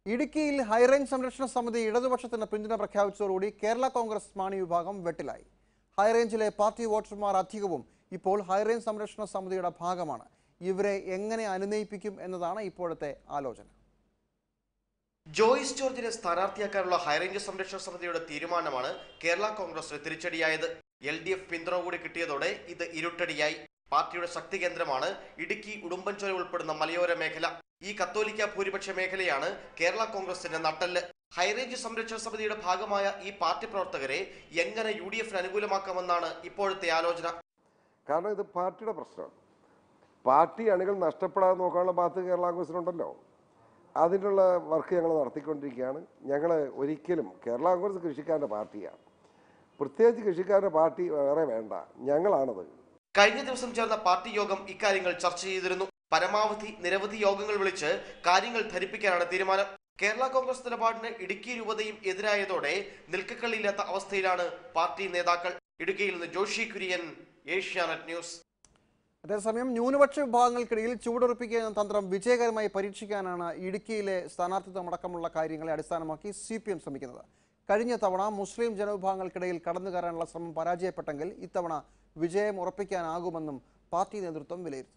ഇടുക്കിയിൽ ഹൈറേഞ്ച് സംരക്ഷണ സമിതി ഇടതുപക്ഷത്തിന് പിന്തുണ പ്രഖ്യാപിച്ചതോടുകൂടി കേരള കോൺഗ്രസ് മാണി വിഭാഗം വെട്ടിലായി ഹൈറേഞ്ചിലെ പാർട്ടി വോട്ടർമാർ അധികവും ഇപ്പോൾ ഹൈറേഞ്ച് സംരക്ഷണ സമിതിയുടെ ഭാഗമാണ് ഇവരെ എങ്ങനെ അനുനയിപ്പിക്കും എന്നതാണ് ഇപ്പോഴത്തെ ആലോചന ജോയിസ് ജോർജിനെ സ്ഥാനാർത്ഥിയാക്കാനുള്ള ഹൈറേഞ്ച് സംരക്ഷണ സമിതിയുടെ തീരുമാനമാണ് കേരള കോൺഗ്രസിന് തിരിച്ചടിയായത് എൽ ഡി എഫ് പിന്തുണ കൂടി കിട്ടിയതോടെ ഇത് ഇരുട്ടടിയായി പാർട്ടിയുടെ ശക്തി കേന്ദ്രമാണ് ഇടുക്കി ഉടുമ്പൻചോല ഉൾപ്പെടുന്ന മലയോര മേഖല ഈ കത്തോലിക്ക ഭൂരിപക്ഷ മേഖലയാണ് കേരള കോൺഗ്രസിന്റെ നട്ടല് ഹൈറേഞ്ച് സംരക്ഷണ സമിതിയുടെ ഭാഗമായ ഈ പാർട്ടി പ്രവർത്തകരെ എങ്ങനെ യു ഡി എഫിന് അനുകൂലമാക്കാമെന്നാണ് ഇപ്പോഴത്തെ ആലോചന കാരണം ഇത് പാർട്ടിയുടെ പ്രശ്നമാണ് പാർട്ടി അണികൾ നഷ്ടപ്പെടാതെ നോക്കാനുള്ള ബാധ്യത കേരള കോൺഗ്രസിനുണ്ടല്ലോ അതിനുള്ള വർക്ക് ഞങ്ങൾ നടത്തിക്കൊണ്ടിരിക്കുകയാണ് ഞങ്ങൾ ഒരിക്കലും കേരള കോൺഗ്രസ് കൃഷിക്കാരൻ്റെ പാർട്ടിയാണ് പ്രത്യേകിച്ച് കൃഷിക്കാരൻ്റെ പാർട്ടി വേറെ വേണ്ട ഞങ്ങളാണത് കഴിഞ്ഞ ദിവസം ചേർന്ന പാർട്ടി യോഗം ഇക്കാര്യങ്ങൾ ചർച്ച ചെയ്തിരുന്നു പരമാവധി നിരവധി യോഗങ്ങൾ വിളിച്ച് കാര്യങ്ങൾ ധരിപ്പിക്കാനാണ് തീരുമാനം കേരള കോൺഗ്രസ് നിലപാടിന് ഇടുക്കി രൂപതയും എതിരായതോടെ നിൽക്കക്കളിയില്ലാത്ത അവസ്ഥയിലാണ് പാർട്ടി നേതാക്കൾ ഇടുക്കിയിൽ നിന്ന് ജോഷി കുര്യൻ ഏഷ്യാനെറ്റ് ന്യൂസ് അതേസമയം ന്യൂനപക്ഷ വിഭാഗങ്ങൾക്കിടയിൽ ചൂടുറപ്പിക്കുക എന്ന തന്ത്രം വിജയകരമായി പരീക്ഷിക്കാനാണ് ഇടുക്കിയിലെ സ്ഥാനാർത്ഥിത്വം അടക്കമുള്ള കാര്യങ്ങളെ അടിസ്ഥാനമാക്കി സി പി എം ശ്രമിക്കുന്നത് കഴിഞ്ഞ തവണ മുസ്ലിം ജനവിഭാഗങ്ങൾക്കിടയിൽ കടന്നു കയറാനുള്ള ശ്രമം പരാജയപ്പെട്ടെങ്കിൽ ഇത്തവണ വിജയം ഉറപ്പിക്കാനാകുമെന്നും പാർട്ടി നേതൃത്വം വിലയിരുത്തി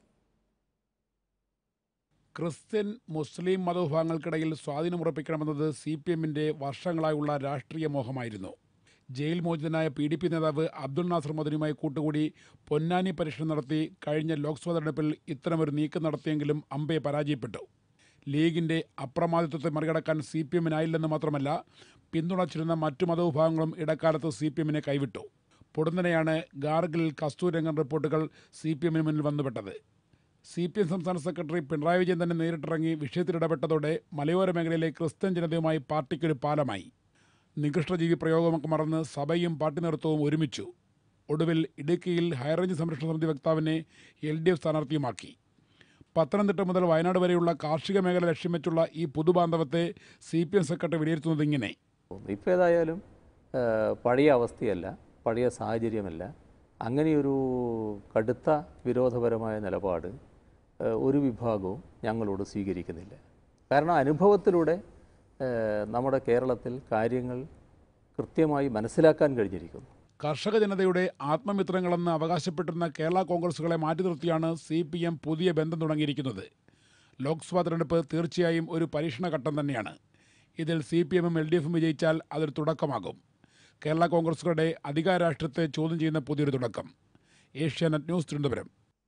ക്രിസ്ത്യൻ മുസ്ലിം മതവിഭാഗങ്ങൾക്കിടയിൽ സ്വാധീനമുറപ്പിക്കണമെന്നത് സി പി എമ്മിൻ്റെ വർഷങ്ങളായുള്ള രാഷ്ട്രീയ മോഹമായിരുന്നു ജയിൽ മോചിതനായ പി ഡി പി നേതാവ് അബ്ദുൾ നാസർ മദനുമായി കൂട്ടുകൂടി പൊന്നാനി പരീക്ഷണം നടത്തി കഴിഞ്ഞ ലോക്സഭാ തെരഞ്ഞെടുപ്പിൽ ഇത്തരമൊരു നീക്കം നടത്തിയെങ്കിലും അമ്പെ പരാജയപ്പെട്ടു ലീഗിൻ്റെ അപ്രമാദിത്വത്തെ മറികടക്കാൻ സി പി എമ്മിനായില്ലെന്ന് മാത്രമല്ല പിന്തുണച്ചിരുന്ന മറ്റു മതവിഭാഗങ്ങളും ഇടക്കാലത്ത് സി പി എമ്മിനെ കൈവിട്ടു പൊടുന്നനെയാണ് ഗാർഗിൽ കസ്തൂരംഗൻ റിപ്പോർട്ടുകൾ സി പി എമ്മിന് മുന്നിൽ വന്നുപെട്ടത് സി പി എം സംസ്ഥാന സെക്രട്ടറി പിണറായി വിജയൻ തന്നെ നേരിട്ടിറങ്ങി വിഷയത്തിൽ ഇടപെട്ടതോടെ മലയോര മേഖലയിലെ ക്രിസ്ത്യൻ ജനതയുമായി പാർട്ടിക്കൊരു പാലമായി നികൃഷ്ടജീവി പ്രയോഗമൊക്കെ മറന്ന് സഭയും പാർട്ടി നേതൃത്വവും ഒരുമിച്ചു ഒടുവിൽ ഇടുക്കിയിൽ ഹൈറേഞ്ച് സംരക്ഷണ സമിതി വക്താവിനെ എൽ ഡി എഫ് സ്ഥാനാർത്ഥിയുമാക്കി പത്തനംതിട്ട മുതൽ വയനാട് വരെയുള്ള കാർഷിക മേഖല ലക്ഷ്യം വെച്ചുള്ള ഈ പുതുബാന്ധവത്തെ സി പി എം സെക്രട്ടറി വിലയിരുത്തുന്നത് ഇങ്ങനെ ഇപ്പോൾ ഏതായാലും ആ, പഴയ അവസ്ഥയല്ല പഴയ സാഹചര്യമല്ല അങ്ങനെയൊരു കടുത്ത വിരോധപരമായ നിലപാട് ആ, ഒരു വിഭാഗവും ഞങ്ങളോട് സ്വീകരിക്കുന്നില്ല കാരണം അനുഭവത്തിലൂടെ ആ, നമ്മുടെ കേരളത്തിൽ കാര്യങ്ങൾ കൃത്യമായി മനസ്സിലാക്കാൻ കഴിഞ്ഞിരിക്കുന്നു കർഷക ജനതയുടെ ആത്മമിത്രങ്ങളെന്ന് അവകാശപ്പെട്ടിരുന്ന കേരള കോൺഗ്രസുകളെ മാറ്റി നിർത്തിയാണ് സി പി എം പുതിയ ബന്ധം തുടങ്ങിയിരിക്കുന്നത് ലോക്സഭാ തെരഞ്ഞെടുപ്പ് തീർച്ചയായും ഒരു പരീക്ഷണഘട്ടം തന്നെയാണ് ഇതിൽ സി പി എമ്മും എൽ ഡി എഫും വിജയിച്ചാൽ അതൊരു തുടക്കമാകും കേരള കോൺഗ്രസുകളുടെ അധികാര രാഷ്ട്രത്തെ ചോദ്യം ചെയ്യുന്ന പുതിയൊരു തുടക്കം ഏഷ്യാനെറ്റ് ന്യൂസ് തിരുവനന്തപുരം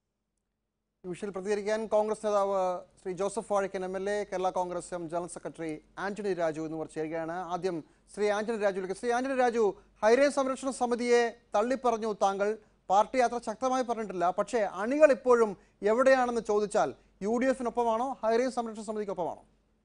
ഈ വിഷയത്തിൽ പ്രതികരിക്കാൻ കോൺഗ്രസ് നേതാവ് Shri Joseph Vazhakkan M L A Kerala Congress M general secretary Antony Raju എന്നിവർ ചേരുകയാണ് ആദ്യം ശ്രീ ആന്റണി രാജുവിലേക്ക് ശ്രീ ആന്റണി രാജു ഹൈറേഞ്ച് സംരക്ഷണ സമിതിയെ തള്ളിപ്പറഞ്ഞു താങ്കൾ പാർട്ടി അത്ര ശക്തമായി പറഞ്ഞിട്ടില്ല പക്ഷേ അണികൾ ഇപ്പോഴും എവിടെയാണെന്ന് ചോദിച്ചാൽ യു ഡി എഫിനൊപ്പമാണോ ഹൈറേഞ്ച് സംരക്ഷണ സമിതിക്കൊപ്പമാണോ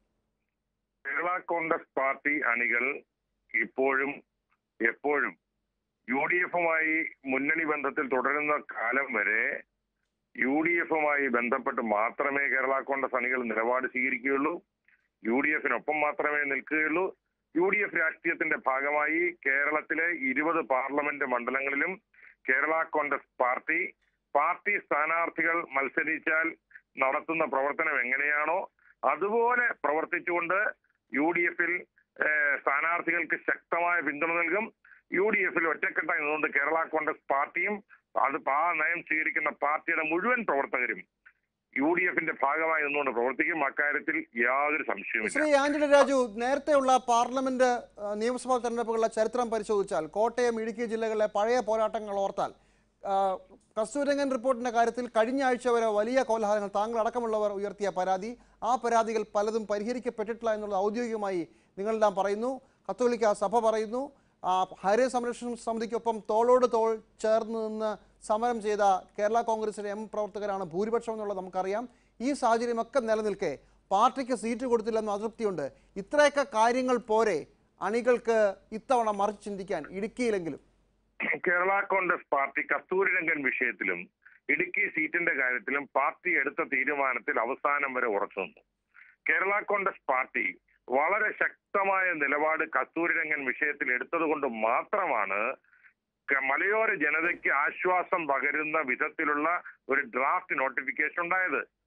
കേരള കോൺഗ്രസ് പാർട്ടി അണികൾ ഇപ്പോഴും എപ്പോഴും യു ഡി എഫുമായി മുന്നണി ബന്ധത്തിൽ തുടരുന്ന കാലം വരെ യു ഡി എഫുമായി ബന്ധപ്പെട്ട് മാത്രമേ കേരള കോൺഗ്രസ് അണികൾ നിലപാട് സ്വീകരിക്കുകയുള്ളൂ യു ഡി എഫിനൊപ്പം മാത്രമേ നിൽക്കുകയുള്ളൂ യു ഡി എഫ് രാഷ്ട്രീയത്തിന്റെ ഭാഗമായി കേരളത്തിലെ ഇരുപത് പാർലമെന്റ് മണ്ഡലങ്ങളിലും കേരള കോൺഗ്രസ് പാർട്ടി പാർട്ടി സ്ഥാനാർത്ഥികൾ മത്സരിച്ചാൽ നടത്തുന്ന പ്രവർത്തനം എങ്ങനെയാണോ അതുപോലെ പ്രവർത്തിച്ചുകൊണ്ട് യു ഡി എഫിൽ സ്ഥാനാർത്ഥികൾക്ക് ശക്തമായ പിന്തുണ നൽകും യു ഡി എഫിൽ ഒറ്റക്കെട്ടായി നിന്നുകൊണ്ട് കേരള കോൺഗ്രസ് പാർട്ടിയും അത് ആ നയം സ്വീകരിക്കുന്ന പാർട്ടിയുടെ മുഴുവൻ പ്രവർത്തകരും യു ഡി എഫിന്റെ ഭാഗമായി നിന്നുകൊണ്ട് പ്രവർത്തിക്കും അക്കാര്യത്തിൽ യാതൊരു സംശയവുമില്ല ശ്രീ ആന്റണി രാജു നേരത്തെയുള്ള പാർലമെന്റ് ആ, നിയമസഭാ തെരഞ്ഞെടുപ്പുകളുടെ ചരിത്രം പരിശോധിച്ചാൽ കോട്ടയം ഇടുക്കി ജില്ലകളിലെ പഴയ പോരാട്ടങ്ങൾ ഓർത്താൽ ആ, കസ്തൂരംഗൻ റിപ്പോർട്ടിന്റെ കാര്യത്തിൽ കഴിഞ്ഞ ആഴ്ച വരെ വലിയ കോലാഹലങ്ങൾ താങ്കൾ അടക്കമുള്ളവർ ഉയർത്തിയ പരാതി ആ പരാതികൾ പലതും പരിഹരിക്കപ്പെട്ടിട്ടില്ല എന്നുള്ളത് ഔദ്യോഗികമായി നിങ്ങളെല്ലാം പറയുന്നു കത്തോലിക്ക സഭ പറയുന്നു ആ, ഹരിത സംരക്ഷണ സമിതിക്കൊപ്പം തോളോട് തോൾ ചേർന്ന് നിന്ന് സമരം ചെയ്ത കേരള കോൺഗ്രസിലെ എം പ്രവർത്തകരാണ് ഭൂരിപക്ഷം എന്നുള്ളത് നമുക്കറിയാം ഈ സാഹചര്യമൊക്കെ നിലനിൽക്കെ പാർട്ടിക്ക് സീറ്റ് കൊടുത്തില്ലെന്ന് അതൃപ്തിയുണ്ട് ഇത്രയൊക്കെ കാര്യങ്ങൾ പോരെ അണികൾക്ക് ഇത്തവണ മറിച്ച് ചിന്തിക്കാൻ ഇടുക്കിയിലെങ്കിലും കേരള കോൺഗ്രസ് പാർട്ടി കസ്തൂരിരംഗൻ വിഷയത്തിലും ഇടുക്കി സീറ്റിന്റെ കാര്യത്തിലും പാർട്ടി എടുത്ത തീരുമാനത്തിൽ അവസാനം വരെ ഉറച്ചു നിന്നു കേരള കോൺഗ്രസ് പാർട്ടി വളരെ ശക്തമായ നിലപാട് കസ്തൂരിരംഗൻ വിഷയത്തിൽ എടുത്തതുകൊണ്ട് മാത്രമാണ് ക- മലയോര ജനതയ്ക്ക് ആശ്വാസം പകരുന്ന വിധത്തിലുള്ള ഒരു ഡ്രാഫ്റ്റ് നോട്ടിഫിക്കേഷൻ ഉണ്ടായത്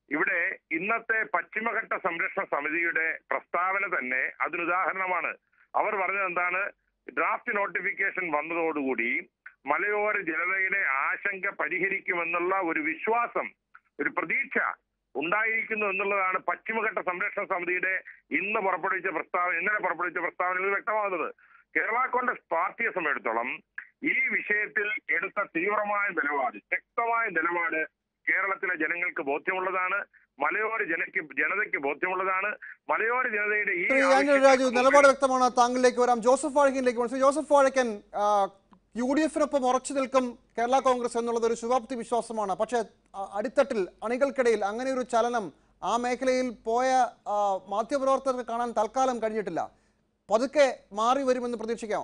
ഇവിടെ ഇന്നത്തെ പശ്ചിമഘട്ട സംരക്ഷണ സമിതിയുടെ പ്രസ്താവന തന്നെ അതിനുദാഹരണമാണ് അവർ പറഞ്ഞത് എന്താണ് ഡ്രാഫ്റ്റ് നോട്ടിഫിക്കേഷൻ വന്നതോടുകൂടി മലയോര ജനതയുടെ ആശങ്ക പരിഹരിക്കുമെന്നുള്ള ഒരു വിശ്വാസം ഒരു പ്രതീക്ഷ ഉണ്ടായിരിക്കുന്നു എന്നുള്ളതാണ് പശ്ചിമഘട്ട സംരക്ഷണ സമിതിയുടെ ഇന്ന് പുറപ്പെടുവിച്ച പ്രസ്താവന ഇന്നലെ പുറപ്പെടുവിച്ച പ്രസ്താവനയിൽ വ്യക്തമാകുന്നത് കേരള കോൺഗ്രസ് പാർട്ടിയെ സംബന്ധിച്ചിടത്തോളം ഈ വിഷയത്തിൽ എടുത്ത തീവ്രമായ നിലപാട് ശക്തമായ നിലപാട് കേരളത്തിലെ ജനങ്ങൾക്ക് ബോധ്യമുള്ളതാണ് മലയോര ജനയ്ക്ക് ജനതയ്ക്ക് ബോധ്യമുള്ളതാണ് മലയോര ജനതയുടെ ഈ ശ്രീ ആന്റണി രാജു ആവശ്യങ്ങൾക്ക് നിലപാട് വ്യക്തമാണ് താങ്കളിലേക്ക് വരാം ജോസഫ് വാഴക്കനിലേക്ക് വരാം. ശ്രീ ജോസഫ് വാഴക്കൻ ആ, യു ഡി എഫിനൊപ്പം ഉറച്ചു നിൽക്കും കേരള കോൺഗ്രസ് എന്നുള്ളത് ഒരു ശുഭാപ്തി വിശ്വാസമാണ് പക്ഷേ ആ, അടിത്തട്ടിൽ അണികൾക്കിടയിൽ അങ്ങനെ ഒരു ചലനം ആ മേഖലയിൽ പോയ ആ, മാധ്യമപ്രവർത്തകർക്ക് കാണാൻ തൽക്കാലം കഴിഞ്ഞിട്ടില്ല പതുക്കെ മാറി വരുമെന്ന് പ്രതീക്ഷിക്കാമോ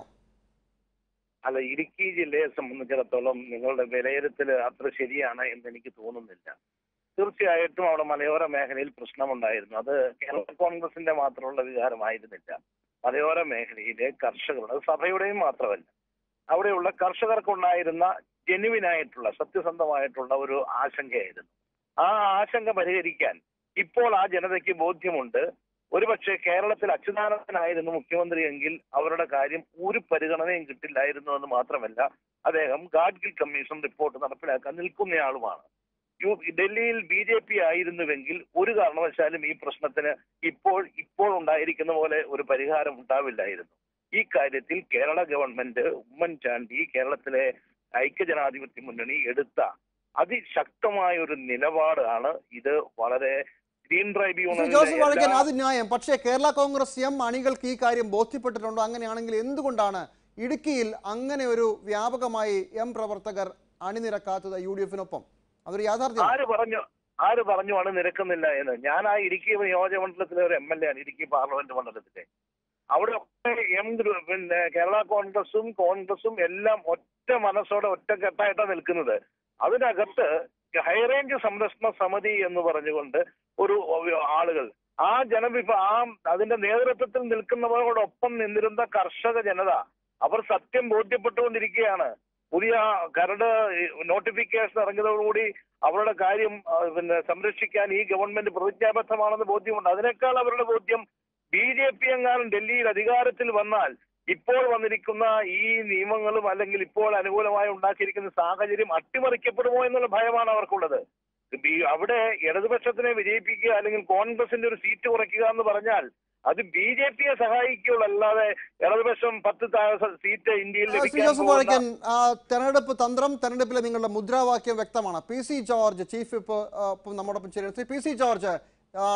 അല്ല ഇടുക്കി ജില്ലയെ സംബന്ധിച്ചിടത്തോളം നിങ്ങളുടെ വിലയിരുത്തൽ അത്ര ശരിയാണ് എന്ന് എനിക്ക് തോന്നുന്നില്ല തീർച്ചയായിട്ടും അവിടെ മലയോര മേഖലയിൽ പ്രശ്നമുണ്ടായിരുന്നു അത് കേരള കോൺഗ്രസിന്റെ മാത്രമുള്ള വികാരമായിരുന്നില്ല മലയോര മേഖലയിലെ കർഷകരുടെ അത് സഭയുടെയും മാത്രമല്ല അവിടെയുള്ള കർഷകർക്കുണ്ടായിരുന്ന ജെനുവിനായിട്ടുള്ള സത്യസന്ധമായിട്ടുള്ള ഒരു ആശങ്കയായിരുന്നു ആ ആശങ്ക പരിഹരിക്കാൻ ഇപ്പോൾ ആ ജനതയ്ക്ക് ബോധ്യമുണ്ട് ഒരുപക്ഷെ കേരളത്തിൽ അച്യുതാനന്ദനായിരുന്നു മുഖ്യമന്ത്രി എങ്കിൽ അവരുടെ കാര്യം ഒരു പരിഗണനയും കിട്ടില്ലായിരുന്നു എന്ന് മാത്രമല്ല അദ്ദേഹം ഗാഡ്ഗിൽ കമ്മീഷൻ റിപ്പോർട്ട് നടപ്പിലാക്കാൻ നിൽക്കുന്നയാളുമാണ് യു ഡൽഹിയിൽ ബി ജെ പി ആയിരുന്നുവെങ്കിൽ ഒരു കാരണവശാലും ഈ പ്രശ്നത്തിന് ഇപ്പോൾ ഇപ്പോൾ ഉണ്ടായിരിക്കുന്ന പോലെ ഒരു പരിഹാരം ഉണ്ടാവില്ലായിരുന്നു ഈ കാര്യത്തിൽ കേരള ഗവൺമെന്റ് ഉമ്മൻചാണ്ടി കേരളത്തിലെ ഐക്യജനാധിപത്യ മുന്നണി എടുത്ത അതിശക്തമായ ഒരു നിലപാടാണ് ഇത് വളരെ ഗ്രീൻ ശ്രീ ട്രൈബ്യൂണലിന്റെ ജോസഫ് വാഴക്കൻ എല്ലാ- അത് ന്യായം പക്ഷേ കേരള കോൺഗ്രസ് എം അണികൾക്ക് ഈ കാര്യം ബോധ്യപ്പെട്ടിട്ടുണ്ടോ അങ്ങനെയാണെങ്കിൽ എന്തുകൊണ്ടാണ് ഇടുക്കിയിൽ അങ്ങനെ ഒരു വ്യാപകമായി എം പ്രവർത്തകർ അണിനിരക്കാത്തത് യു ഡി എഫിനൊപ്പം അതൊരു യാഥാർത്ഥ്യമാണ് ആര് പറഞ്ഞു ആര് പറഞ്ഞുമാണ് നിരക്കുന്നില്ല എന്ന് ഞാൻ ആ ഇടുക്കി നിയോജക മണ്ഡലത്തിലെ ഒരു എം എൽ എ ആണ് ഇടുക്കി പാർലമെന്റ് മണ്ഡലത്തിലെ അവിടെ ഒക്കെ എം ഗ്രൂ- പിന്നെ കേരള കോൺഗ്രസും കോൺഗ്രസും എല്ലാം ഒറ്റ മനസ്സോടെ ഒറ്റക്കെട്ടായിട്ടാണ് നിൽക്കുന്നത് അതിനകത്ത് ഹൈറേഞ്ച് സംരക്ഷണ സമിതി എന്ന് പറഞ്ഞുകൊണ്ട് ഒരു ആളുകൾ ആ ജനവിഭ ആ അതിന്റെ നേതൃത്വത്തിൽ നിൽക്കുന്നവരോടൊപ്പം നിന്നിരുന്ന കർഷക ജനത അവർ സത്യം ബോധ്യപ്പെട്ടുകൊണ്ടിരിക്കുകയാണ് പുതിയ കരട് നോട്ടിഫിക്കേഷൻ ഇറങ്ങിയതോടുകൂടി അവരുടെ കാര്യം ആ, പിന്നെ സംരക്ഷിക്കാൻ ഈ ഗവൺമെന്റ് പ്രതിജ്ഞാബദ്ധമാണെന്ന് ബോധ്യമുണ്ട് അതിനേക്കാൾ അവരുടെ ബോധ്യം ബി ജെ പി എങ്ങാനും ഡൽഹിയിൽ അധികാരത്തിൽ വന്നാൽ ഇപ്പോൾ വന്നിരിക്കുന്ന ഈ നിയമങ്ങളും അല്ലെങ്കിൽ ഇപ്പോൾ അനുകൂലമായി ഉണ്ടാക്കിയിരിക്കുന്ന സാഹചര്യം അട്ടിമറിക്കപ്പെടുമോ എന്നുള്ള ഭയമാണ് അവർക്കുള്ളത് ബി- അവിടെ ഇടതുപക്ഷത്തിനെ വിജയിപ്പിക്കുക അല്ലെങ്കിൽ കോൺഗ്രസിന്റെ ഒരു സീറ്റ് കുറയ്ക്കുക എന്ന് പറഞ്ഞാൽ അത് ബി ജെ പിയെ സഹായിക്കുകയുള്ളൂ അല്ലാതെ ഇടതുപക്ഷം പത്ത് താഴെ സീറ്റ് ഇന്ത്യയിൽ ആ, ശ്രീ ലഭിക്കാൻ ജോസഫ് പോകുന്ന വാഴക്കൻ ആ, തെരഞ്ഞെടുപ്പ് തന്ത്രം തെരഞ്ഞെടുപ്പിലെ നിങ്ങളുടെ മുദ്രാവാക്യം വ്യക്തമാണ് P C George chief whip ആ, ഇപ്പം നമ്മോടൊപ്പം ചേരുന്നു ശ്രീ പി സി ജോർജ് ആ,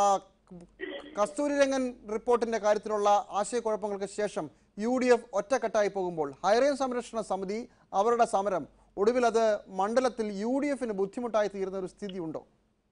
കസ്തൂരിരംഗൻ റിപ്പോർട്ടിന്റെ കാര്യത്തിലുള്ള ആശയക്കുഴപ്പങ്ങൾക്ക് ശേഷം യു ഡി എഫ് ഒറ്റക്കെട്ടായി പോകുമ്പോൾ ഹൈറേഞ്ച് സംരക്ഷണ സമിതി അവരുടെ സമരം ഒടുവിൽ അത് മണ്ഡലത്തിൽ യു ഡി എഫിന് ബുദ്ധിമുട്ടായി തീരുന്ന ഒരു സ്ഥിതി ഉണ്ടോ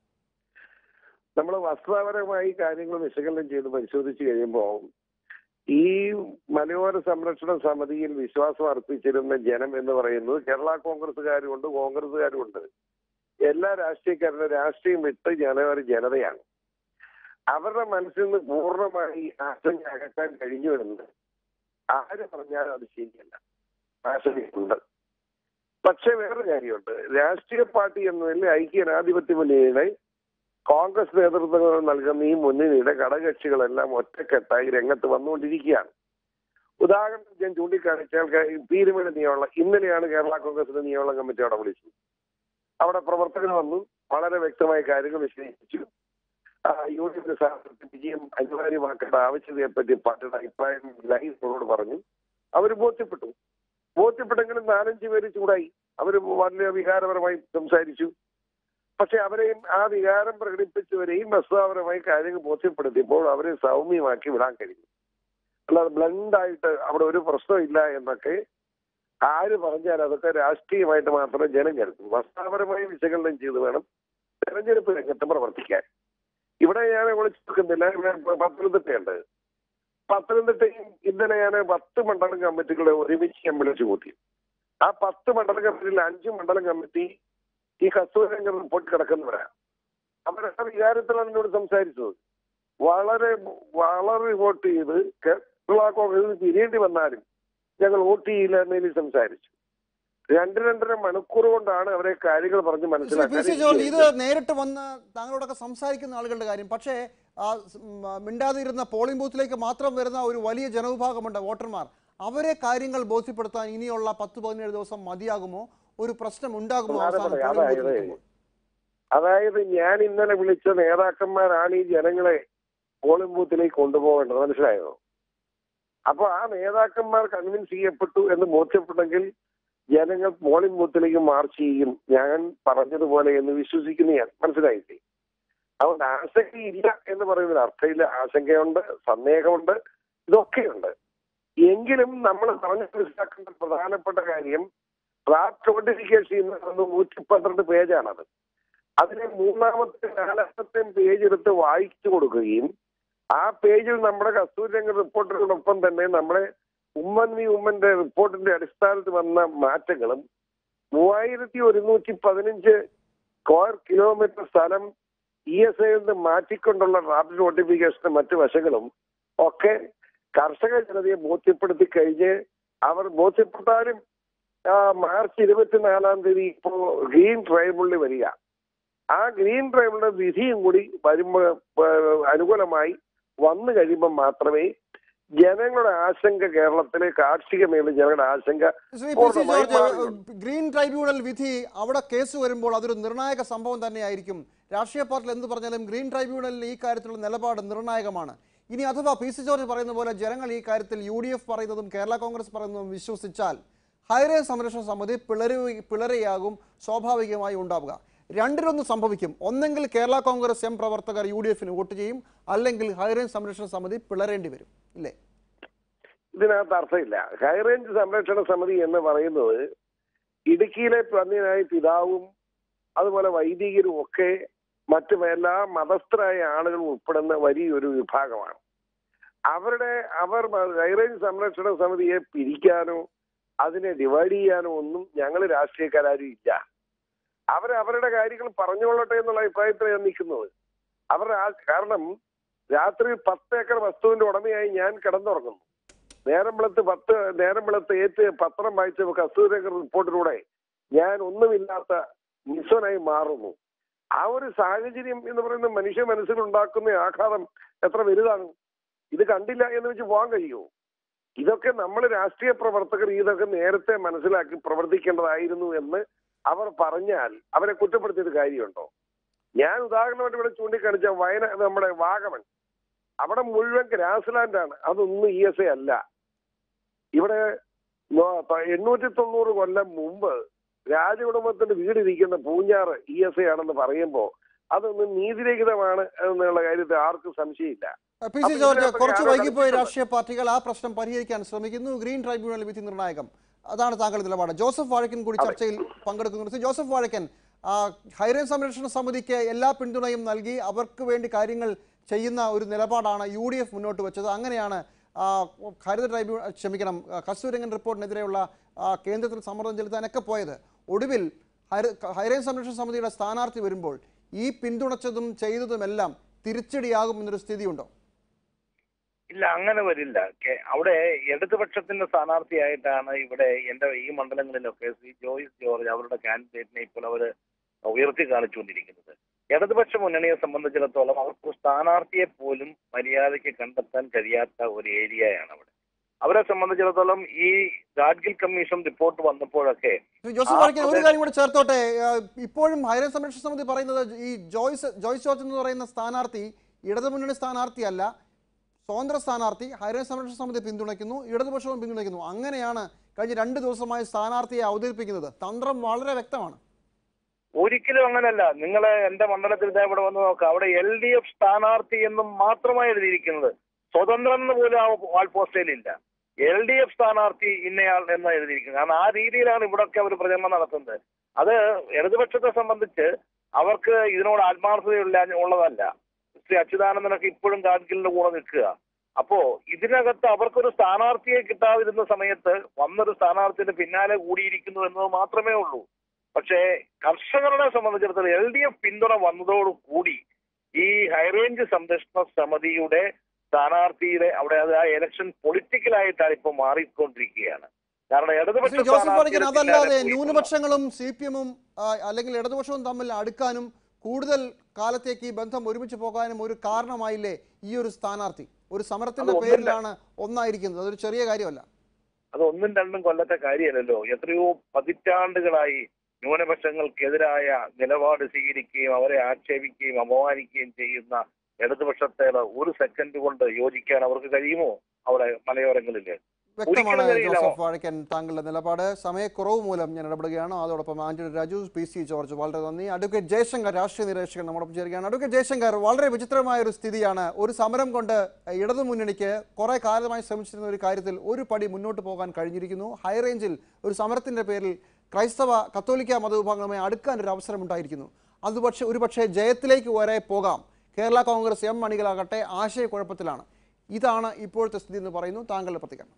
നമ്മൾ വസ്തുതാപരമായി കാര്യങ്ങൾ വിശകലനം ചെയ്ത് പരിശോധിച്ച് കഴിയുമ്പോൾ ഈ മലയോര സംരക്ഷണ സമിതിയിൽ വിശ്വാസം അർപ്പിച്ചിരുന്ന ജനം എന്ന് പറയുന്നത് കേരള കോൺഗ്രസ്സുകാരും ഉണ്ട് കോൺഗ്രസ്സുകാരും ഉണ്ട് എല്ലാ രാഷ്ട്രീയക്കാരുടെ രാഷ്ട്രീയം വിട്ട് ജനവര ജനതയാണ് അവരുടെ മനസ്സിൽ നിന്ന് പൂർണ്ണമായി ആശങ്ക അകറ്റാൻ കഴിഞ്ഞു എന്ന് ആര് പറഞ്ഞാലും അത് ശരിയല്ല ആശങ്കയുണ്ട് പക്ഷെ വേറൊരു കാര്യമുണ്ട് രാഷ്ട്രീയ പാർട്ടി എന്നതിൽ ഐക്യ ജനാധിപത്യ മുന്നണിയുടെ കോൺഗ്രസ് നേതൃത്വങ്ങൾ നൽകുന്ന ഈ മുന്നണിയുടെ ഘടകകക്ഷികളെല്ലാം ഒറ്റക്കെട്ടായി രംഗത്ത് വന്നുകൊണ്ടിരിക്കുകയാണ് ഉദാഹരണത്തിന് ഞാൻ ചൂണ്ടിക്കാണിച്ചാൽ ക- പീരുമേട് നിയമമുള്ള ഇന്നലെയാണ് കേരള കോൺഗ്രസിന്റെ നിയമമുള്ള കമ്മിറ്റി അവിടെ വിളിച്ചത് അവിടെ പ്രവർത്തകർ വന്നു വളരെ വ്യക്തമായ കാര്യങ്ങൾ വിശദീകരിച്ചു ആ, യു ഡി എഫിന്റെ സ്ഥാനാർത്ഥി വിജയം അനിവാര്യമാക്കേണ്ട ആവശ്യകതയെപ്പറ്റി പാർട്ടിയുടെ അഭിപ്രായം ലൈനോട് പറഞ്ഞു അവർ ബോധ്യപ്പെട്ടു ബോധ്യപ്പെട്ടെങ്കിലും നാലഞ്ച് പേര് ചൂടായി അവർ വളരെ വികാരപരമായി സംസാരിച്ചു പക്ഷെ അവരെയും ആ വികാരം പ്രകടിപ്പിച്ചവരെയും വസ്തുതാപരമായി കാര്യങ്ങൾ ബോധ്യപ്പെടുത്തിയപ്പോൾ അവരെ സൗമ്യമാക്കി വിടാൻ കഴിഞ്ഞു അല്ലാതെ ബ്ലണ്ടായിട്ട് അവിടെ ഒരു പ്രശ്നമില്ല എന്നൊക്കെ ആര് പറഞ്ഞാൽ അതൊക്കെ രാഷ്ട്രീയമായിട്ട് മാത്രമേ ജനം കരുതൂ വസ്തുതാപരമായി വിശകലനം ചെയ്ത് വേണം തെരഞ്ഞെടുപ്പ് രംഗത്ത് പ്രവർത്തിക്കാൻ ഇവിടെ ഞാൻ വിളിച്ചു നോക്കുന്നില്ല ഇവിടെ പത്തനംതിട്ടയുണ്ട് പത്തനംതിട്ടയും ഇന്നലെ ഞാൻ പത്ത് മണ്ഡലം കമ്മിറ്റികളെ ഒരുമിച്ച് ഞാൻ വിളിച്ചു കൂട്ടി ആ പത്ത് മണ്ഡലം കമ്മിറ്റിയിൽ അഞ്ച് മണ്ഡലം കമ്മിറ്റി ഈ കസ്തൂരംഗ റിപ്പോർട്ട് കിടക്കുന്നവരാ അവരുടെ വികാരത്തിലാണ് എന്നോട് സംസാരിച്ചത് വളരെ വളരെ വോട്ട് ചെയ്ത് കേരള കോൺഗ്രസ് പിരിയേണ്ടി വന്നാലും ഞങ്ങൾ വോട്ട് ചെയ്യില്ല എന്നതിൽ സംസാരിച്ചു രണ്ട് രണ്ടര മണിക്കൂർ കൊണ്ടാണ് അവരെ കാര്യങ്ങൾ പറഞ്ഞ് ശ്രീ പി സി ജോർജ് ഇത് മനസ്സിലാക്കാൻ നേരിട്ട് വന്ന് താങ്കളോടൊക്കെ സംസാരിക്കുന്ന ആളുകളുടെ കാര്യം പക്ഷേ ആ സ് ഉം, ആ, മിണ്ടാതിരുന്ന പോളിംഗ് ബൂത്തിലേക്ക് മാത്രം വരുന്ന ഒരു വലിയ ജനവിഭാഗമുണ്ട് വോട്ടർമാർ അവരെ കാര്യങ്ങൾ ബോധ്യപ്പെടുത്താൻ ഇനിയുള്ള പത്ത് പതിനേഴ് ദിവസം മതിയാകുമോ ഒരു പ്രശ്നം ഉണ്ടാകുമോ അവസാനം പ്രധാനപ്പെട്ട പോളിംഗ് ബൂത്തിൽ അതായത് എത്തുമ്പോൾ? അതായത് ഞാൻ ഇന്നലെ വിളിച്ച നേതാക്കന്മാരാണ് ഈ ജനങ്ങളെ പോളിംഗ് ബൂത്തിലേക്ക് കൊണ്ടുപോകേണ്ടത് മനസ്സിലായോ അപ്പൊ ആ നേതാക്കന്മാർ കൺവിൻസ് ചെയ്യപ്പെട്ടു എന്ന് ബോധ്യപ്പെട്ടെങ്കിൽ ജനങ്ങൾ പോളിംഗ് ബൂത്തിലേക്ക് മാർച്ച് ചെയ്യും ഞാൻ പറഞ്ഞതുപോലെ എന്ന് വിശ്വസിക്കുന്നു ഞാൻ മനസ്സിലായില്ലേ അതുകൊണ്ട് ആശങ്കയില്ല എന്ന് പറയുന്നതിൽ അർത്ഥമില്ല ആശങ്കയുണ്ട് സന്ദേഹമുണ്ട് ഇതൊക്കെയുണ്ട് എങ്കിലും നമ്മൾ പറഞ്ഞു മനസ്സിലാക്കേണ്ട പ്രധാനപ്പെട്ട കാര്യം ഡ്രാഫ്റ്റ് നോട്ടിഫിക്കേഷൻ ഇന്ന് നൂറ്റി പന്ത്രണ്ട് പേജാണത് അതിനെ മൂന്നാമത്തെ നാലാമത്തെ പേജ് എടുത്ത് വായിച്ചു കൊടുക്കുകയും ആ പേജിൽ നമ്മുടെ കസ്തൂരിരംഗ റിപ്പോർട്ടിനോടൊപ്പം തന്നെ നമ്മുടെ ഉമ്മൻ വി ഉമ്മന്റെ റിപ്പോർട്ടിന്റെ അടിസ്ഥാനത്തിൽ വന്ന മാറ്റങ്ങളും മൂവായിരത്തി ഒരുന്നൂറ്റി പതിനഞ്ച് സ്ക്വയർ കിലോമീറ്റർ സ്ഥലം ഇ എസ് ഐയിൽ നിന്ന് മാറ്റിക്കൊണ്ടുള്ള ഡ്രാഫ്റ്റ് നോട്ടിഫിക്കേഷന്റെ മറ്റു വശങ്ങളും ഒക്കെ കർഷക ജനതയെ ബോധ്യപ്പെടുത്തി കഴിഞ്ഞ് അവർ ബോധ്യപ്പെട്ടാലും ആ, മാർച്ച് ഇരുപത്തിനാലാം തീയതി ഇപ്പോ ഗ്രീൻ ട്രൈബുള്ളിൽ വരിക ആ ഗ്രീൻ ട്രൈബിളിന്റെ വിധിയും കൂടി വരുമ്പോ ഏഹ്, അനുകൂലമായി വന്നു കഴിയുമ്പോൾ മാത്രമേ ജനങ്ങളുടെ ആശങ്ക കേരളത്തിലെ കാർഷിക മേഖല ജനങ്ങളുടെ ആശങ്ക ശ്രീ പി സി പൂർണ്ണമായി ജോർജ് മാറുകയുള്ളൂ. ഗ്രീൻ ട്രൈബ്യൂണൽ വിധി അവിടെ കേസ് വരുമ്പോൾ അതൊരു നിർണായക സംഭവം തന്നെയായിരിക്കും രാഷ്ട്രീയ പാർട്ടിയിൽ എന്ത് പറഞ്ഞാലും ഗ്രീൻ ട്രൈബ്യൂണലിന് ഈ കാര്യത്തിലുള്ള നിലപാട് നിർണായകമാണ് ഇനി അഥവാ പി സി ജോർജ് പറയുന്ന പോലെ ജനങ്ങൾ ഈ കാര്യത്തിൽ യു ഡി എഫ് പറയുന്നതും കേരള കോൺഗ്രസ് പറയുന്നതും വിശ്വസിച്ചാൽ ഹൈറേഞ്ച് സംരക്ഷണ സമിതി പിളരു പിളരെയാകും സ്വാഭാവികമായി ഉണ്ടാവുക രണ്ടിലൊന്ന് സംഭവിക്കും ഒന്നെങ്കിൽ കേരള കോൺഗ്രസ് എം പ്രവർത്തകർ യു ഡി എഫിന് വോട്ട് ചെയ്യും അല്ലെങ്കിൽ ഹൈറേഞ്ച് സംരക്ഷണ സമിതി പിളരേണ്ടി വരും ഇല്ലേ ഇതിനകത്ത് അർത്ഥമില്ല ഹൈറേഞ്ച് സംരക്ഷണ സമിതി എന്ന് പറയുന്നത് ഇടുക്കിയിലെ പന്നിനായ പിതാവും അതുപോലെ വൈദികരും ഒക്കെ മറ്റു എല്ലാ മതസ്ഥരായ ആളുകൾ ഉൾപ്പെടുന്ന വലിയൊരു വിഭാഗമാണ് അവരുടെ അവർ ഹൈറേഞ്ച് സംരക്ഷണ സമിതിയെ പിരിക്കാനോ അതിനെ ഡിവൈഡ് ചെയ്യാനോ ഒന്നും ഞങ്ങൾ രാഷ്ട്രീയക്കാരും ഇല്ല അവർ അവരുടെ കാര്യങ്ങൾ പറഞ്ഞുകൊള്ളട്ടെ എന്നുള്ള അഭിപ്രായത്തിലാണ് ഞാൻ നിൽക്കുന്നത് അവരുടെ ആ- കാരണം രാത്രി പത്ത് ഏക്കർ വസ്തുവിന്റെ ഉടമയായി ഞാൻ കിടന്നുറങ്ങുന്നു നേരം വെളുത്ത് പത്ത് നേരം വെളുത്ത് ഏറ്റ് പത്രം വായിച്ച കസ്തൂരംഗ റിപ്പോർട്ടിലൂടെ ഞാൻ ഒന്നുമില്ലാത്ത നിസ്വനായി മാറുന്നു ആ ഒരു സാഹചര്യം എന്ന് പറയുന്ന മനുഷ്യ മനസ്സിലുണ്ടാക്കുന്ന ആഘാതം എത്ര വലുതാണ് ഇത് കണ്ടില്ല എന്ന് വെച്ച് പോകാൻ കഴിയുമോ ഇതൊക്കെ നമ്മൾ രാഷ്ട്രീയ പ്രവർത്തകർ ഇതൊക്കെ നേരത്തെ മനസ്സിലാക്കി പ്രവർത്തിക്കേണ്ടതായിരുന്നു എന്ന് അവർ പറഞ്ഞാൽ അവരെ കുറ്റപ്പെടുത്തിയത് കാര്യമുണ്ടോ ഞാൻ ഉദാഹരണമായിട്ട് ഇവിടെ ചൂണ്ടിക്കാണിച്ച വയന നമ്മുടെ വാഗമൺ അവിടെ മുഴുവൻ ഗ്രാസ് ലാൻഡാണ് അതൊന്നും ഇ എസ് എ അല്ല ഇവിടെ നോ- പ- എണ്ണൂറ്റി തൊണ്ണൂറ് കൊല്ലം മുമ്പ് രാജകുടുംബത്തിന്റെ വീടിരിക്കുന്ന പൂഞ്ഞാറ് ഇ എസ് എ ആണെന്ന് പറയുമ്പോൾ അതൊന്നും നീതിരഹിതമാണ് എന്നുള്ള കാര്യത്തിൽ ആർക്കും സംശയമില്ല പി സി അപ്പോൾ ജോർജ് ഇതിനകത്ത് കുറച്ച് ആരോ വൈകിപ്പോയ കളിച്ചിട്ടുണ്ട്. രാഷ്ട്രീയ പാർട്ടികൾ ആ പ്രശ്നം പരിഹരിക്കാൻ ശ്രമിക്കുന്നു ഗ്രീൻ ട്രൈബ്യൂണൽ വിധി നിർണായകം അതാണ് താങ്കളുടെ നിലപാട് ജോസഫ് വാഴക്കൻ കൂടി ചർച്ചയിൽ പങ്കെടുക്കുന്നു ശ്രീ ജോസഫ് വാഴക്കൻ ആ, ഹൈറേഞ്ച് സംരക്ഷണ സമിതിക്ക് എല്ലാ പിന്തുണയും നൽകി അവർക്ക് വേണ്ടി കാര്യങ്ങൾ ചെയ്യുന്ന ഒരു നിലപാടാണ് യു ഡി എഫ് മുന്നോട്ട് വെച്ചത് അങ്ങനെയാണ് ആ, ഹരിത ട്രൈബ്യൂണൽ ക്ഷമിക്കണം ആ, കസ്തൂരംഗൻ റിപ്പോർട്ടിനെതിരെയുള്ള ആ, കേന്ദ്രത്തിൽ സമ്മർദ്ദം ചെലുത്താനൊക്കെ പോയത് ഒടുവിൽ ഹൈ- ഹൈറേഞ്ച് സംരക്ഷണ സമിതിയുടെ സ്ഥാനാർത്ഥി വരുമ്പോൾ ഈ പിന്തുണച്ചതും ചെയ്തതുമെല്ലാം തിരിച്ചടിയാകും എന്നൊരു സ്ഥിതിയുണ്ടോ ഇല്ല അങ്ങനെ വരില്ല കെ- അവിടെ ഇടതുപക്ഷത്തിന്റെ സ്ഥാനാർത്ഥിയായിട്ടാണ് ഇവിടെ എന്റെ ഈ മണ്ഡലങ്ങളിലൊക്കെ ശ്രീ ജോയിസ് ജോർജ് അവരുടെ കാൻഡിഡേറ്റിനെ ഇപ്പോൾ അവര് ഉയർത്തി കാണിച്ചുകൊണ്ടിരിക്കുന്നത് ഇടതുപക്ഷ മുന്നണിയെ സംബന്ധിച്ചിടത്തോളം അവർക്ക് സ്ഥാനാർത്ഥിയെ പോലും മര്യാദയ്ക്ക് കണ്ടെത്താൻ കഴിയാത്ത ഒരു ഏരിയയാണ് അവിടെ അവരെ സംബന്ധിച്ചിടത്തോളം ഈ ഗാഡ്ഗിൽ കമ്മീഷൻ റിപ്പോർട്ട് വന്നപ്പോഴൊക്കെ ശ്രീ ജോസഫ് ആ, വാഴക്കൻ ഒരു അതെ. കാര്യം കൂടെ ചേർത്തോട്ടെ ആ, ഇപ്പോഴും ഹൈറേഞ്ച് സംരക്ഷണ സമിതി പറയുന്നത് ഈ ജോയ്സ് ജോയ്സ് ജോർജ് എന്ന് പറയുന്ന സ്ഥാനാർത്ഥി ഇടതുമുന്നണി സ്ഥാനാർത്ഥിയല്ല സ്വതന്ത്ര സ്ഥാനാർത്ഥി ഹൈറേഞ്ച് സംരക്ഷണ സമിതി പിന്തുണയ്ക്കുന്നു ഇടതുപക്ഷവും പിന്തുണയ്ക്കുന്നു അങ്ങനെയാണ് കഴിഞ്ഞ രണ്ട് ദിവസമായി സ്ഥാനാർത്ഥിയെ അവതരിപ്പിക്കുന്നത് തന്ത്രം വളരെ വ്യക്തമാണ് ഒരിക്കലും അങ്ങനല്ല നിങ്ങൾ എന്റെ മണ്ഡലത്തിൽ ഇതാ ഇവിടെ വന്ന് നോക്കാം അവിടെ എൽ ഡി എഫ് സ്ഥാനാർത്ഥി എന്നും മാത്രമായി എഴുതിയിരിക്കുന്നത് സ്വതന്ത്രം എന്ന് പോലും ആ വാൾ പോസ്റ്റേലില്ല എൽ ഡി എഫ് സ്ഥാനാർത്ഥി ഇന്നയാൾ എന്ന് എഴുതിയിരിക്കുന്നത് കാരണം ആ രീതിയിലാണ് ഇവിടൊക്കെ അവർ പ്രചരണം നടത്തുന്നത് അത് ഇടതുപക്ഷത്തെ സംബന്ധിച്ച് അവർക്ക് ഇതിനോട് ആത്മാർത്ഥതയില്ല ഉള്ളതല്ല ശ്രീ അച്യുതാനന്ദനൊക്കെ ഇപ്പോഴും ഗാഡ്ഗിലിന്റെ കൂടെ നിൽക്കുക അപ്പോ ഇതിനകത്ത് അവർക്കൊരു സ്ഥാനാർത്ഥിയെ കിട്ടാതിരുന്ന സമയത്ത് വന്നൊരു സ്ഥാനാർത്ഥിയുടെ പിന്നാലെ കൂടിയിരിക്കുന്നു എന്നത് മാത്രമേ ഉള്ളൂ പക്ഷേ കർഷകരുടെ സംബന്ധിച്ചിടത്തോളം എൽ ഡി എഫ് പിന്തുണ വന്നതോടുകൂടി ഈ ഹൈറേഞ്ച് സംരക്ഷണ സമിതിയുടെ സ്ഥാനാർത്ഥിയുടെ അവിടെ അത് ആ ഇലക്ഷൻ പൊളിറ്റിക്കലായിട്ടാണ് ഇപ്പോൾ മാറിക്കൊണ്ടിരിക്കുകയാണ് കാരണം ഇടതുപക്ഷ ശ്രീ ജോസഫ് പണിക്കൻ സ്ഥാനാർത്ഥിയെ അതല്ലാതെ പിന്നാലെ പോയി ന്യൂനപക്ഷങ്ങളും സി പി എമ്മും അല്ലെങ്കിൽ ഇടതുപക്ഷവും തമ്മിൽ അടുക്കാനും കൂടുതൽ കാലത്തേക്ക് ഈ ബന്ധം ഒരുമിച്ച് പോകാനും ഒരു കാരണമായില്ലേ ഈ ഒരു സ്ഥാനാർത്ഥി ഒരു സമരത്തിന്റെ അത് ഒന്നില്ല. പേരിലാണ് ഒന്നായിരിക്കുന്നത് അതൊരു ചെറിയ കാര്യമല്ല അത് ഒന്നും രണ്ടും കൊല്ലത്തെ കാര്യമല്ലല്ലോ എത്രയോ പതിറ്റാണ്ടുകളായി ന്യൂനപക്ഷങ്ങൾക്കെതിരായ നിലപാട് സ്വീകരിക്കുകയും അവരെ ആക്ഷേപിക്കുകയും അപമാനിക്കുകയും ചെയ്യുന്ന ഇടതുപക്ഷത്തെ ഒരു സെക്കൻഡ് കൊണ്ട് യോജിക്കാൻ അവർക്ക് കഴിയുമോ അവിടെ മലയോരങ്ങളില് വ്യക്തമാണ് ഒരിക്കലും കഴിയില്ല. ജോസഫ് വാഴക്കൻ താങ്കളുടെ നിലപാട് സമയക്കുറവ് മൂലം ഞാൻ ഇടപെടുകയാണ് അതോടൊപ്പം ആന്റണി രാജു പി സി ജോർജ് വളരെ നന്ദി അഡ്വക്കേറ്റ് ജയശങ്കർ രാഷ്ട്രീയ നിരീക്ഷകൻ നമ്മോടൊപ്പം ചേരുകയാണ് അഡ്വക്കേറ്റ് ജയശങ്കർ വളരെ വിചിത്രമായ ഒരു സ്ഥിതിയാണ് ഒരു സമരം കൊണ്ട് ഇടതു മുന്നണിക്ക് കുറെ കാലമായി ശ്രമിച്ചിരുന്ന ഒരു കാര്യത്തിൽ ഒരു പടി മുന്നോട്ട് പോകാൻ കഴിഞ്ഞിരിക്കുന്നു ഹൈറേഞ്ചിൽ ഒരു സമരത്തിന്റെ പേരിൽ ക്രൈസ്തവ കത്തോലിക്ക മതവിഭാഗങ്ങളുമായി അടുക്കാൻ ഒരു അവസരം ഉണ്ടായിരിക്കുന്നു അത് പക്ഷേ ഒരു പക്ഷേ ജയത്തിലേക്ക് വരെ പോകാം കേരള കോൺഗ്രസ് എം മണികളാകട്ടെ ആശയക്കുഴപ്പത്തിലാണ് ഇതാണ് ഇപ്പോഴത്തെ സ്ഥിതി എന്ന് പറയുന്നു താങ്കളുടെ പ്രതികരണം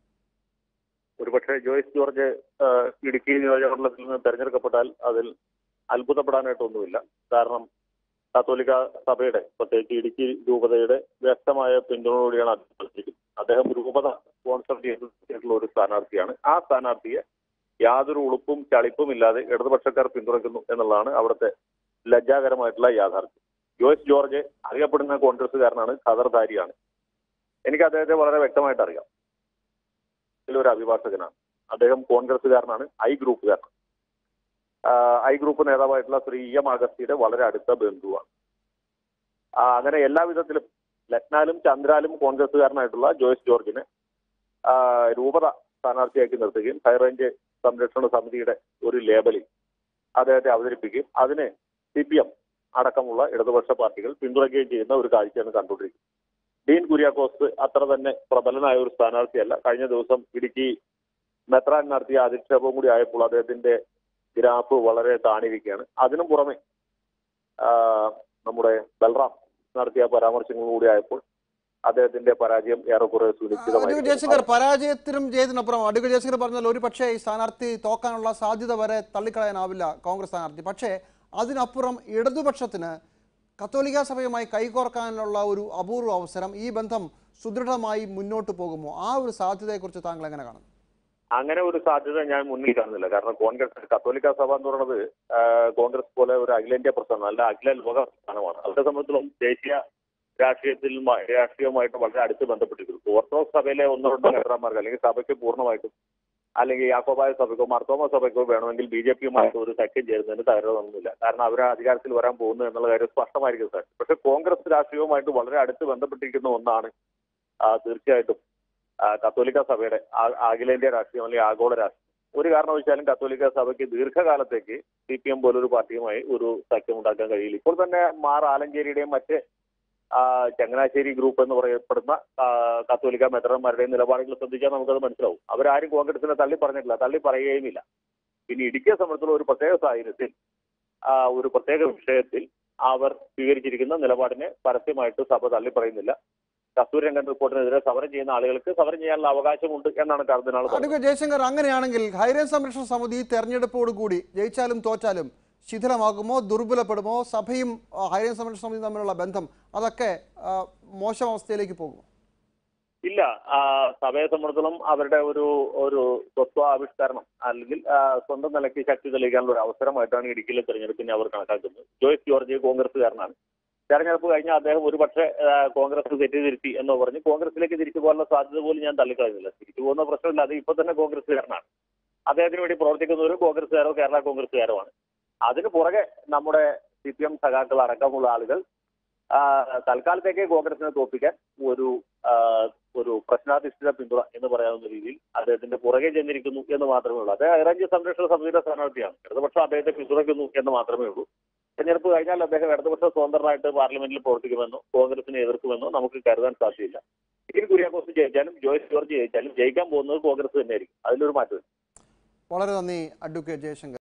ഒരുപക്ഷെ ജോയ്സ് ജോർജ് ആ, ഇടുക്കി നിയോജകമണ്ഡലത്തിൽ നിന്ന് തെരഞ്ഞെടുക്കപ്പെട്ടാൽ അതിൽ അത്ഭുതപ്പെടാനായിട്ടൊന്നുമില്ല കാരണം കാത്തോലിക്ക സഭയുടെ പ്രത്യേകിച്ച് ഇടുക്കി രൂപതയുടെ വ്യക്തമായ പിന്തുണയോടെയാണ് അദ്ദേഹം മത്സരിക്കുന്നത് അദ്ദേഹം രൂപത സ്പോൺസർ ചെയ്തിട്ടുള്ള ഒരു സ്ഥാനാർത്ഥിയാണ് ആ സ്ഥാനാർത്ഥിയെ യാതൊരു ഉളുപ്പും ചളിപ്പും ഇല്ലാതെ ഇടതുപക്ഷക്കാർ പിന്തുണയ്ക്കുന്നു എന്നുള്ളതാണ് അവിടുത്തെ ലജ്ജാകരമായിട്ടുള്ള യാഥാർത്ഥ്യം ജോയ്സ് ജോർജ് അറിയപ്പെടുന്ന കോൺഗ്രസ്സുകാരനാണ് ഖദർധാരിയാണ് എനിക്ക് അദ്ദേഹത്തെ വളരെ വ്യക്തമായിട്ട് അറിയാം ഒരു അഭിഭാഷകനാണ് അദ്ദേഹം കോൺഗ്രസ്സുകാരനാണ് ഐ ഗ്രൂപ്പുകാരനാണ് ആഹ് ഐ ഗ്രൂപ്പ് നേതാവായിട്ടുള്ള ശ്രീ ഇ എം അഗസ്തിയുടെ വളരെ അടുത്ത ബന്ധുവാണ് ആ, അങ്ങനെ എല്ലാ വിധത്തിലും ലക്നാലും ചന്ദ്രാലും കോൺഗ്രസ്സുകാരനായിട്ടുള്ള ജോയ്സ് ജോർജിനെ ആഹ് രൂപത സ്ഥാനാർത്ഥിയാക്കി നിർത്തുകയും ഹൈറേഞ്ച് സംരക്ഷണ സമിതിയുടെ ഒരു ലേബലിൽ അദ്ദേഹത്തെ അവതരിപ്പിക്കുകയും അതിനെ സി പി എം അടക്കമുള്ള ഇടതുപക്ഷ പാർട്ടികൾ പിന്തുണയ്ക്കുകയും ചെയ്യുന്ന ഒരു കാഴ്ചയാണ് കണ്ടുകൊണ്ടിരിക്കുന്നത് ഡീൻ കുര്യാക്കോസ് അത്ര തന്നെ പ്രബലനായ ഒരു സ്ഥാനാർത്ഥിയല്ല കഴിഞ്ഞ ദിവസം ഇടുക്കി മെത്രാൻ നടത്തിയ അധിക്ഷേപവും കൂടി ആയപ്പോൾ അദ്ദേഹത്തിന്റെ ഗ്രാഫ് വളരെ താണിരിക്കുകയാണ് അതിനും പുറമെ ആ, നമ്മുടെ ബൽറാം നടത്തിയ പരാമർശങ്ങളും കൂടി ആയപ്പോൾ അദ്ദേഹത്തിന്റെ പരാജയം ഏറെക്കുറെ അഡ്വക്കേറ്റ് ജയശങ്കർ സുനിശ്ചിതമായി പരാജയത്തിനും ജയത്തിനപ്പുറം അഡ്വക്കേറ്റ് ജയശങ്കർ പറഞ്ഞാൽ ഒരു പക്ഷേ ഈ സ്ഥാനാർത്ഥി തോക്കാനുള്ള സാധ്യത വരെ തള്ളിക്കളയാനാവില്ല കോൺഗ്രസ് സ്ഥാനാർത്ഥി പക്ഷേ അതിനപ്പുറം ഇടതുപക്ഷത്തിന് കത്തോലിക്ക സഭയുമായി കൈകോർക്കാനുള്ള ഒരു അപൂർവ അവസരം ഈ ബന്ധം സുദൃഢമായി മുന്നോട്ട് പോകുമോ ആ ഒരു സാധ്യതയെക്കുറിച്ച് താങ്കൾ എങ്ങനെ കാണുന്നു അങ്ങനെ ഒരു സാധ്യത ഞാൻ മുന്നിൽ കാണുന്നില്ല കാരണം കോൺഗ്രസ് കത്തോലിക്ക സഭ എന്ന് പറയുന്നത് ആ, കോൺഗ്രസ് പോലെ ഒരു അഖിലേന്ത്യാ പ്രസ്ഥാനം അല്ല അഖില ലോക പ്രസ്ഥാനമാണ് അവരെ സംബന്ധിച്ചിടത്തോളം ദേശീയ രാഷ്ട്രീയത്തിൽ മ- രാഷ്ട്രീയവുമായിട്ട് വളരെ അടുത്ത് ബന്ധപ്പെട്ടിരിക്കുന്നു ഓർത്തഡോക്സ് സഭയിലെ ഒന്നോ രണ്ടോ നേതാക്കന്മാർക്ക് അല്ലെങ്കിൽ സഭയ്ക്ക് പൂർണ്ണമായിട്ടും അല്ലെങ്കിൽ യാക്കോബായ സഭയ്ക്കോ മാർത്തോമ സഭയ്ക്കോ വേണമെങ്കിൽ ബി ജെ പിയുമായിട്ട് ഒരു സഖ്യം ചേരുന്നതിന് തകരാറൊന്നുമില്ല കാരണം അവർ അധികാരത്തിൽ വരാൻ പോകുന്നു എന്നുള്ള കാര്യം സ്പഷ്ടമായിരിക്കും സാർ പക്ഷെ കോൺഗ്രസ് രാഷ്ട്രീയവുമായിട്ട് വളരെ അടുത്ത് ബന്ധപ്പെട്ടിരിക്കുന്ന ഒന്നാണ് ആ, തീർച്ചയായിട്ടും ആ, കത്തോലിക്ക സഭയുടെ ആ- അഖിലേന്ത്യാ രാഷ്ട്രീയം അല്ലെങ്കിൽ ആഗോള രാഷ്ട്രീയം ഒരു കാരണവശാലും കത്തോലിക്ക സഭയ്ക്ക് ദീർഘകാലത്തേക്ക് സി പി എം പോലൊരു പാർട്ടിയുമായി ഒരു സഖ്യം ഉണ്ടാക്കാൻ കഴിയില്ല ഇപ്പോൾ തന്നെ മാർ ആലഞ്ചേരിയുടെയും മറ്റ് ആ, ചങ്ങനാശ്ശേരി ഗ്രൂപ്പ് എന്ന് പറയപ്പെടുന്ന ആ, കത്തോലിക്ക മെത്രന്മാരുടെയും നിലപാടുകൾ ശ്രദ്ധിച്ചാൽ നമുക്കത് മനസ്സിലാവും അവരാരും കോൺഗ്രസിനെ തള്ളി പറഞ്ഞിട്ടില്ല തള്ളി പറയുകയുമില്ല പിന്നെ ഇടുക്കിയെ സംബന്ധിച്ചുള്ള ഒരു പ്രത്യേക സാഹചര്യത്തിൽ ആ, ഒരു പ്രത്യേക വിഷയത്തിൽ അവർ സ്വീകരിച്ചിരിക്കുന്ന നിലപാടിനെ പരസ്യമായിട്ട് സഭ തള്ളി പറയുന്നില്ല കസ്തൂരംഗൻ റിപ്പോർട്ടിനെതിരെ സമരം ചെയ്യുന്ന ആളുകൾക്ക് സമരം ചെയ്യാനുള്ള അവകാശമുണ്ട് എന്നാണ് കർദിനാൾ പറഞ്ഞത് അഡ്വക്കേറ്റ് ജയശങ്കർ അങ്ങനെയാണെങ്കിൽ ഹൈറേഞ്ച് സംരക്ഷണ സമിതി തെരഞ്ഞെടുപ്പോട് കൂടി ജയിച്ചാലും തോറ്റാലും ശിഥിലമാകുമോ ദുർബലപ്പെടുമോ സഭയും ആ, ഹൈറേഞ്ച് സംരക്ഷണ സമിതി തമ്മിലുള്ള ബന്ധം അതൊക്കെ ആ, മോശം അവസ്ഥയിലേക്ക് പോകുമോ ഇല്ല ആ, സഭയെ സംബന്ധിച്ചിടത്തോളം അവരുടെ ഒരു ഒരു സ്വത്വ ആവിഷ്കരണം അല്ലെങ്കിൽ ആ, സ്വന്തം നിലയ്ക്ക് ശക്തി തെളിയിക്കാനുള്ള ഒരു അവസരമായിട്ടാണ് ഇടുക്കിയിലെ തെരഞ്ഞെടുപ്പിനെ അവർ കണക്കാക്കുന്നത് ജോയ്സ് ജോർജ് കോൺഗ്രസ്സുകാരനാണ് തെരഞ്ഞെടുപ്പ് കഴിഞ്ഞാൽ അദ്ദേഹം ഒരു പക്ഷേ ആ, കോൺഗ്രസ് തെറ്റിദ്ധരുത്തി എന്ന് പറഞ്ഞ് കോൺഗ്രസിലേക്ക് തിരിച്ചു പോകാനുള്ള സാധ്യത പോലും ഞാൻ തള്ളിക്കളയുന്നില്ല തിരിച്ചു പോകുന്ന പ്രശ്നമില്ല അത് ഇപ്പൊ തന്നെ കോൺഗ്രസ്സുകാരനാണ് അദ്ദേഹത്തിന് വേണ്ടി പ്രവർത്തിക്കുന്നവരും കോൺഗ്രസ്സുകാരോ കേരള കോൺഗ്രസ്സുകാരുമാണ് അതിന് പുറകെ നമ്മുടെ സി പി എം സഖാക്കൾ അടക്കമുള്ള ആളുകൾ ആ, തൽക്കാലത്തേക്ക് കോൺഗ്രസിനെ തോൽപ്പിക്കാൻ ഒരു ആ, ഒരു പ്രശ്നാധിഷ്ഠിത പിന്തുണ എന്ന് പറയാവുന്ന രീതിയിൽ അദ്ദേഹത്തിന്റെ പുറകെ ചെന്നിരിക്കുന്നു എന്ന് മാത്രമേ ഉള്ളൂ അദ്ദേഹം ഹൈറേഞ്ച് സംരക്ഷണ സമിതിയുടെ സ്ഥാനാർത്ഥിയാണ് ഇടതുപക്ഷം അദ്ദേഹത്തെ പിന്തുണയ്ക്കുന്നു എന്ന് മാത്രമേ ഉള്ളൂ തെരഞ്ഞെടുപ്പ് കഴിഞ്ഞാൽ അദ്ദേഹം ഇടതുപക്ഷ സ്വതന്ത്രനായിട്ട് പാർലമെന്റിൽ പ്രവർത്തിക്കുമെന്നോ കോൺഗ്രസിനെ എതിർക്കുമെന്നോ നമുക്ക് കരുതാൻ സാധ്യതയില്ല ഡീൻ കുര്യാക്കോസ് ജയിച്ചാലും ജോയ്സ് ജോർജ് ജയിച്ചാലും ജയിക്കാൻ പോകുന്നത് കോൺഗ്രസ് തന്നെയായിരിക്കും അതിലൊരു മാറ്റമില്ല വളരെ നന്ദി അഡ്വക്കേറ്റ് ജയശങ്കർ